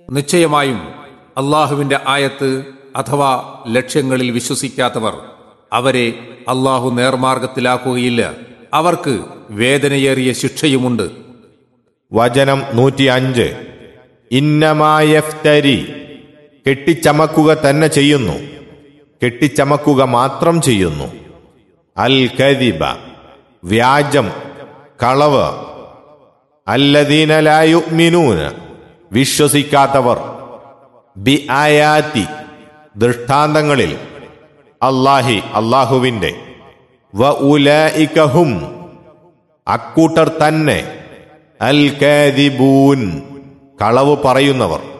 നിശ്ചയമായും അള്ളാഹുവിന്റെ ആയത്ത് അഥവാ ലക്ഷ്യങ്ങളിൽ വിശ്വസിക്കാത്തവർ അവരെ അള്ളാഹു നേർമാർഗത്തിലാക്കുകയില്ല അവർക്ക് വേദനയേറിയ ശിക്ഷയുമുണ്ട് വചനം നൂറ്റി അഞ്ച് ഇന്നമായഫ്തരി കെട്ടിച്ചമക്കുക തന്നെ ചെയ്യുന്നു കെട്ടിച്ചമക്കുക മാത്രം ചെയ്യുന്നു അൽ കദിബ വ്യാജം കളവ് അല്ലദീനലായുമിനൂന് വിശ്വസിക്കാത്തവർ ബി ആയാത്തി ദൃഷ്ടാന്തങ്ങളിൽ അല്ലാഹി അള്ളാഹുവിൻ്റെ വ ഉലഇകഹും അക്കൂട്ടർ തന്നെ അൽ കാദിബൂൻ കളവ് പറയുന്നവർ